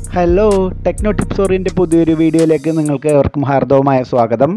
hello techno ടിപ്സോറിൻ്റെ പുതിയൊരു വീഡിയോയിലേക്ക് നിങ്ങൾക്ക് ഏവർക്കും ഹാർദവമായ സ്വാഗതം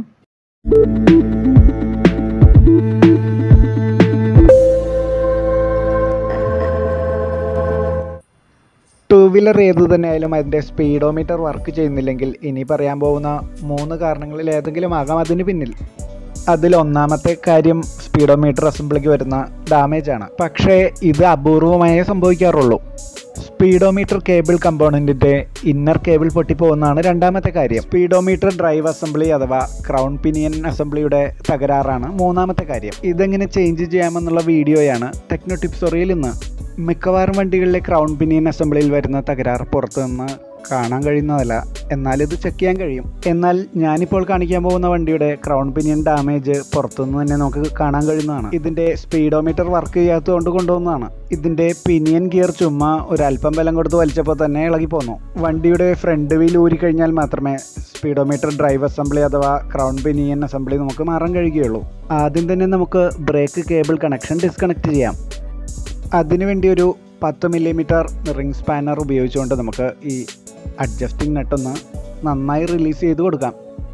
ടൂ വീലർ ഏതു തന്നെയായാലും അതിൻ്റെ സ്പീഡോമീറ്റർ വർക്ക് ചെയ്യുന്നില്ലെങ്കിൽ ഇനി പറയാൻ പോകുന്ന മൂന്ന് കാരണങ്ങളിൽ ഏതെങ്കിലും ആകാം അതിന് പിന്നിൽ അതിൽ ഒന്നാമത്തെ കാര്യം സ്പീഡോമീറ്റർ അസംബ്ലിക്ക് വരുന്ന ഡാമേജ് ആണ് പക്ഷേ ഇത് അപൂർവമായേ സംഭവിക്കാറുള്ളൂ സ്പീഡോമീറ്റർ കേബിൾ കമ്പോണൻറ്റിൻ്റെ ഇന്നർ കേബിൾ പൊട്ടിപ്പോകുന്നതാണ് രണ്ടാമത്തെ കാര്യം സ്പീഡോമീറ്റർ ഡ്രൈവ് അസംബ്ലി അഥവാ ക്രൗൺ പിനിയൻ അസംബ്ലിയുടെ തകരാറാണ് മൂന്നാമത്തെ കാര്യം ഇതെങ്ങനെ ചേഞ്ച് ചെയ്യാമെന്നുള്ള വീഡിയോയാണ് ടെക്നോ ടിപ്സോറിയിൽ ഇന്ന് മിക്കവാറും വണ്ടികളിലെ ക്രൗൺ പിനിയൻ അസംബ്ലിയിൽ വരുന്ന തകരാർ പുറത്തുനിന്ന് കാണാൻ കഴിയുന്നതല്ല എന്നാൽ ഇത് ചെക്ക് ചെയ്യാൻ കഴിയും എന്നാൽ ഞാനിപ്പോൾ കാണിക്കാൻ പോകുന്ന വണ്ടിയുടെ ക്രൗൺ പിനിയൻ ഡാമേജ് പുറത്തുനിന്ന് തന്നെ നമുക്ക് കാണാൻ കഴിയുന്നതാണ് ഇതിൻ്റെ സ്പീഡോമീറ്റർ വർക്ക് ചെയ്യാത്തതുകൊണ്ട് കൊണ്ടുവന്നതാണ് ഇതിൻ്റെ പിനിയൻ ഗിയർ ചുമ്മാ ഒരു അല്പം ബലം കൊടുത്ത് വലിച്ചപ്പോൾ തന്നെ ഇളകി പോന്നു വണ്ടിയുടെ ഫ്രണ്ട് വീൽ ഊരിക്കഴിഞ്ഞാൽ മാത്രമേ സ്പീഡോമീറ്റർ ഡ്രൈവ് അസംബ്ലി അഥവാ ക്രൗൺ പിനിയൻ അസംബ്ലി നമുക്ക് മാറാൻ കഴിയുകയുള്ളൂ ആദ്യം തന്നെ നമുക്ക് ബ്രേക്ക് കേബിൾ കണക്ഷൻ ഡിസ്കണക്ട് ചെയ്യാം അതിനുവേണ്ടി ഒരു പത്ത് മില്ലിമീറ്റർ റിംഗ് സ്പാനർ ഉപയോഗിച്ചുകൊണ്ട് നമുക്ക് ഈ അഡ്ജസ്റ്റിംഗ് നട്ടൊന്ന് നന്നായി റിലീസ് ചെയ്ത് കൊടുക്കാം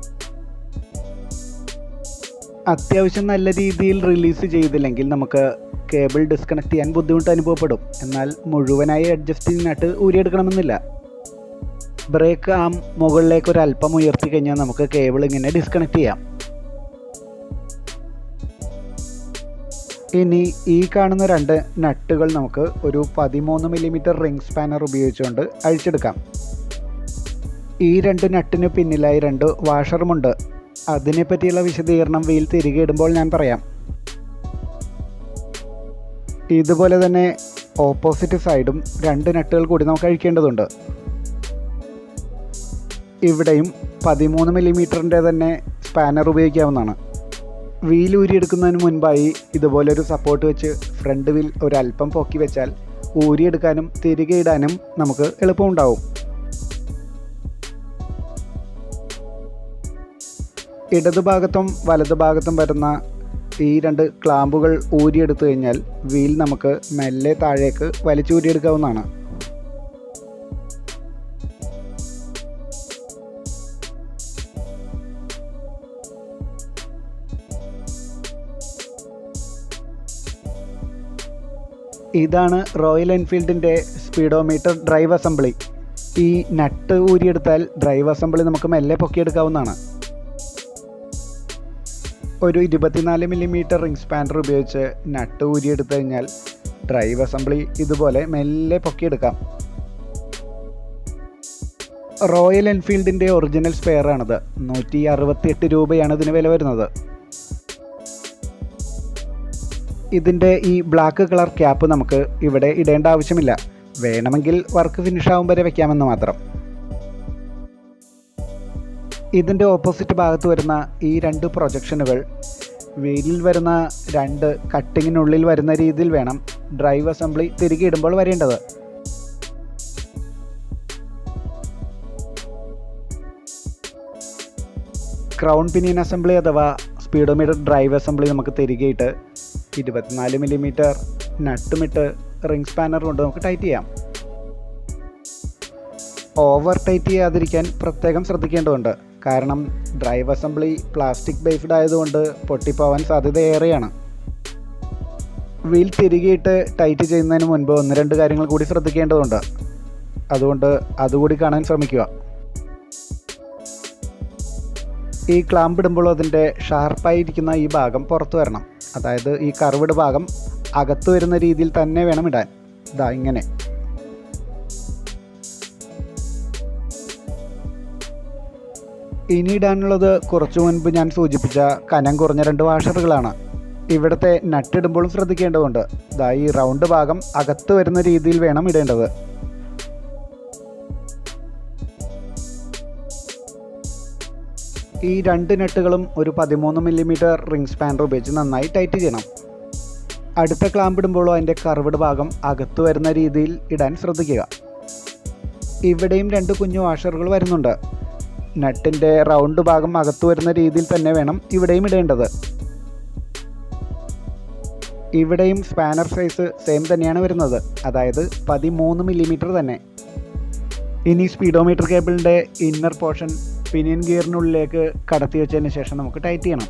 അത്യാവശ്യം നല്ല രീതിയിൽ റിലീസ് ചെയ്തില്ലെങ്കിൽ നമുക്ക് കേബിൾ ഡിസ്കണക്ട് ചെയ്യാൻ ബുദ്ധിമുട്ട് അനുഭവപ്പെടും എന്നാൽ മുഴുവനായി അഡ്ജസ്റ്റിംഗ് നട്ട് ഊരിയെടുക്കണമെന്നില്ല ബ്രേക്ക് ആം മുകളിലേക്ക് ഒരു അല്പം ഉയർത്തി കഴിഞ്ഞാൽ നമുക്ക് കേബിൾ ഇങ്ങനെ ഡിസ്കണക്ട് ചെയ്യാം ഇനി ഈ കാണുന്ന രണ്ട് നട്ടുകൾ നമുക്ക് ഒരു പതിമൂന്ന് മില്ലിമീറ്റർ റിംഗ് സ്പാനർ ഉപയോഗിച്ചുകൊണ്ട് അഴിച്ചെടുക്കാം ഈ രണ്ട് നട്ടിന് പിന്നിലായി രണ്ട് വാഷറുമുണ്ട് അതിനെപ്പറ്റിയുള്ള വിശദീകരണം വീൽ തിരികെ ഇടുമ്പോൾ ഞാൻ പറയാം ഇതുപോലെ തന്നെ ഓപ്പോസിറ്റ് സൈഡും രണ്ട് നട്ടുകൾ കൂടി നമുക്ക് അഴിക്കേണ്ടതുണ്ട് ഇവിടെയും പതിമൂന്ന് മില്ലിമീറ്ററിൻ്റെ തന്നെ സ്പാനർ ഉപയോഗിക്കാവുന്നതാണ് വീൽ ഊരിയെടുക്കുന്നതിന് മുൻപായി ഇതുപോലൊരു സപ്പോർട്ട് വെച്ച് ഫ്രണ്ട് വീൽ ഒരല്പം പൊക്കി വെച്ചാൽ ഊരിയെടുക്കാനും തിരികെ ഇടാനും നമുക്ക് എളുപ്പമുണ്ടാവും ഇടതുഭാഗത്തും വലതുഭാഗത്തും വരുന്ന ഈ രണ്ട് ക്ലാമ്പുകൾ ഊരിയെടുത്തു കഴിഞ്ഞാൽ വീൽ നമുക്ക് മെല്ലെ താഴേക്ക് വലിച്ചൂരിയെടുക്കാവുന്നതാണ് ഇതാണ് റോയൽ എൻഫീൽഡിൻ്റെ സ്പീഡോമീറ്റർ ഡ്രൈവ് അസംബ്ലി ഈ നട്ട് ഊരിയെടുത്താൽ ഡ്രൈവ് അസംബ്ലി നമുക്ക് മെല്ലെ പൊക്കിയെടുക്കാവുന്നതാണ് ഒരു ഇരുപത്തിനാല് മില്ലിമീറ്റർ റിംഗ് സ്പാൻഡർ ഉപയോഗിച്ച് നട്ട് ഊരിയെടുത്തു കഴിഞ്ഞാൽ ഡ്രൈവ് അസംബ്ലി ഇതുപോലെ മെല്ലെ പൊക്കിയെടുക്കാം റോയൽ എൻഫീൽഡിൻ്റെ ഒറിജിനൽ സ്പെയർ ആണിത് നൂറ്റി അറുപത്തിയെട്ട് രൂപയാണ് ഇതിന് വില വരുന്നത് ഇതിൻ്റെ ഈ ബ്ലാക്ക് കളർ ക്യാപ്പ് നമുക്ക് ഇവിടെ ഇടേണ്ട ആവശ്യമില്ല വേണമെങ്കിൽ വർക്ക് ഫിനിഷ് ആവും വരെ വെക്കാമെന്ന് മാത്രം ഇതിൻ്റെ ഓപ്പോസിറ്റ് ഭാഗത്ത് വരുന്ന ഈ രണ്ട് പ്രൊജക്ഷനുകൾ വീലിൽ വരുന്ന രണ്ട് കട്ടിങ്ങിനുള്ളിൽ വരുന്ന രീതിയിൽ വേണം ഡ്രൈവ് അസംബ്ലി തിരികെ ഇടുമ്പോൾ വരേണ്ടത് ക്രൗൺ പിനിയൻ അസംബ്ലി അഥവാ സ്പീഡോമീറ്റർ ഡ്രൈവ് അസംബ്ലി നമുക്ക് തിരികെ ഇട്ട് ഇരുപത്തിനാല് മില്ലിമീറ്റർ നട്ടുമിട്ട് റിംഗ് സ്പാനർ കൊണ്ട് നമുക്ക് ടൈറ്റ് ചെയ്യാം ഓവർ ടൈറ്റ് ചെയ്യാതിരിക്കാൻ പ്രത്യേകം ശ്രദ്ധിക്കേണ്ടതുണ്ട് കാരണം ഡ്രൈവ് അസംബ്ലി പ്ലാസ്റ്റിക് ബേസ്ഡ് ആയതുകൊണ്ട് പൊട്ടിപ്പോവാൻ സാധ്യത ഏറെയാണ് വീൽ തിരികെയിട്ട് ടൈറ്റ് ചെയ്യുന്നതിന് മുൻപ് ഒന്ന് രണ്ട് കാര്യങ്ങൾ കൂടി ശ്രദ്ധിക്കേണ്ടതുണ്ട് അതുകൊണ്ട് അതുകൂടി കാണാൻ ശ്രമിക്കുക ഈ ക്ലാമ്പ് ഇടുമ്പോൾ അതിൻ്റെ ഷാർപ്പായിരിക്കുന്ന ഈ ഭാഗം പുറത്തു വരണം അതായത് ഈ കർവ്ഡ് ഭാഗം അകത്ത് വരുന്ന രീതിയിൽ തന്നെ വേണം ഇടാൻ ഇതാ ഇങ്ങനെ ഇനി ഇടാനുള്ളത് കുറച്ചു മുൻപ് ഞാൻ സൂചിപ്പിച്ച കനം കുറഞ്ഞ രണ്ട് വാഷറുകളാണ് ഇവിടുത്തെ നട്ടിടുമ്പോഴും ശ്രദ്ധിക്കേണ്ടതുണ്ട് ഇതാ ഈ റൗണ്ട് ഭാഗം അകത്ത് വരുന്ന രീതിയിൽ വേണം ഇടേണ്ടത് ഈ രണ്ട് നെട്ടുകളും ഒരു പതിമൂന്ന് മില്ലിമീറ്റർ റിംഗ് സ്പാനർ ഉപയോഗിച്ച് നന്നായി ടൈറ്റ് ചെയ്യണം അടുത്ത ക്ലാമ്പ് ഇടുമ്പോഴോ അതിൻ്റെ കർവ്ഡ് ഭാഗം അകത്ത് വരുന്ന രീതിയിൽ ഇടാൻ ശ്രദ്ധിക്കുക ഇവിടെയും രണ്ട് കുഞ്ഞു വാഷറുകൾ വരുന്നുണ്ട് നട്ടിൻ്റെ റൗണ്ട് ഭാഗം അകത്ത് വരുന്ന രീതിയിൽ തന്നെ വേണം ഇവിടെയും ഇടേണ്ടത് ഇവിടെയും സ്പാനർ സൈസ് സെയിം തന്നെയാണ് വരുന്നത് അതായത് പതിമൂന്ന് മില്ലിമീറ്റർ തന്നെ ഇനി സ്പീഡോമീറ്റർ കേബിളിൻ്റെ ഇന്നർ പോർഷൻ പിനിയൻ ഗിയറിനുള്ളിലേക്ക് കടത്തി വെച്ചതിന് ശേഷം നമുക്ക് ടൈറ്റ് ചെയ്യണം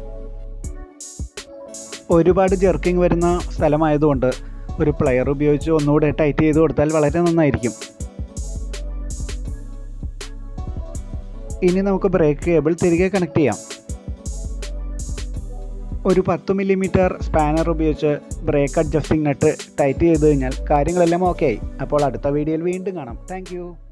ഒരുപാട് ജെർക്കിംഗ് വരുന്ന സ്ഥലമായതുകൊണ്ട് ഒരു പ്ലെയർ ഉപയോഗിച്ച് ഒന്നുകൂടെ ടൈറ്റ് ചെയ്ത് കൊടുത്താൽ വളരെ നന്നായിരിക്കും ഇനി നമുക്ക് ബ്രേക്ക് കേബിൾ തിരികെ കണക്ട് ചെയ്യാം ഒരു പത്ത് മില്ലിമീറ്റർ സ്പാനർ ഉപയോഗിച്ച് ബ്രേക്ക് അഡ്ജസ്റ്റിംഗ് നട്ട് ടൈറ്റ് ചെയ്ത് കഴിഞ്ഞാൽ കാര്യങ്ങളെല്ലാം ഓക്കെ ആയി അപ്പോൾ അടുത്ത വീഡിയോയിൽ വീണ്ടും കാണാം താങ്ക്